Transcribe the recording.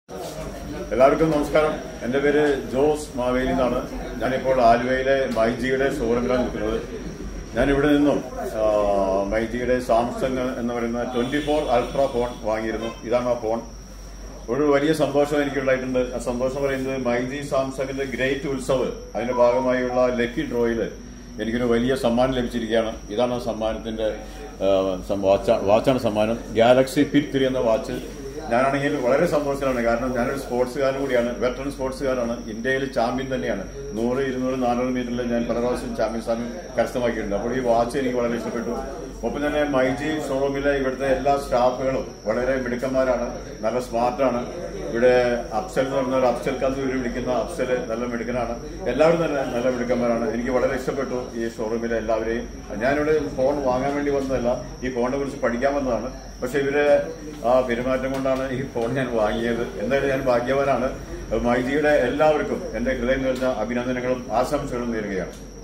എല്ലാവർക്കും നമസ്കാരം എന്റെ പേര് ജോസ് മാവേലി എന്നാണ് ഞാനിപ്പോൾ ആലുവയിലെ മൈജിയുടെ ഷോറൂമിലാണ് നിൽക്കുന്നത് ഞാൻ ഇവിടെ നിന്നും ആ, മൈജിയുടെ സാംസങ് എന്ന് പറയുന്ന ട്വന്റി ഫോർ അൾട്രാ ഫോൺ വാങ്ങിയിരുന്നു ഇതാണ് ആ ഫോൺ ഒരു വലിയ സന്തോഷം എനിക്കുണ്ടായിട്ടുണ്ട് ആ സന്തോഷം പറയുന്നത് മൈജി സാംസങ്ങിന്റെ ഗ്രേറ്റ് ഉത്സവ് അതിന്റെ ഭാഗമായുള്ള ലക്കി ഡ്രോയില് എനിക്കൊരു വലിയ സമ്മാനം ലഭിച്ചിരിക്കുകയാണ് ഇതാണ് ആ സമ്മാനത്തിന്റെ ആ, സം- വാച്ച- വാച്ചാണ് സമ്മാനം ഗാലക്സി ഫിറ്റ് ത്രീ എന്ന വാച്ച് ഞാനാണെങ്കിൽ വളരെ സന്തോഷത്തിലാണ് കാരണം ഞാനൊരു സ്പോർട്സുകാരൻ കൂടിയാണ് വെറ്ററൻ സ്പോർട്സുകാരാണ് ഇന്ത്യയിൽ ചാമ്പ്യൻ തന്നെയാണ് നൂറ് ഇരുന്നൂറ് നാനൂറ് മീറ്ററിൽ ഞാൻ പല പ്രാവശ്യം ചാമ്പ്യൻ സ്ഥാനം കരസ്ഥമാക്കിയിട്ടുണ്ട് അപ്പോൾ ഈ വാച്ച് എനിക്ക് വളരെ ഇഷ്ടപ്പെട്ടു ഒപ്പം തന്നെ മൈജി ഷോറൂമിലെ ഇവിടുത്തെ എല്ലാ സ്റ്റാഫുകളും വളരെ മിടുക്കന്മാരാണ് നല്ല സ്മാർട്ടാണ് ഇവിടെ അഫ്സൽ എന്ന് പറഞ്ഞ ഒരു അഫ്സൽ കാത്ത് ഇവർ വിളിക്കുന്ന അഫ്സൽ നല്ല മിടുക്കനാണ് എല്ലാവരും തന്നെ നല്ല മിടുക്കന്മാരാണ് എനിക്ക് വളരെ ഇഷ്ടപ്പെട്ടു ഈ ഷോറൂമിലെ എല്ലാവരെയും ഞാനിവിടെ ഫോൺ വാങ്ങാൻ വേണ്ടി വന്നതല്ല ഈ ഫോണിനെ കുറിച്ച് പഠിക്കാൻ വന്നതാണ് പക്ഷെ ഇവര് ആ പെരുമാറ്റം കൊണ്ടാണ് ഈ ഫോൺ ഞാൻ വാങ്ങിയത് എന്തായാലും ഞാൻ ഭാഗ്യവാനാണ് മൈജിയുടെ എല്ലാവർക്കും എന്റെ ഹൃദയം നിറഞ്ഞ അഭിനന്ദനങ്ങളും ആശംസകളും നേരുകയാണ്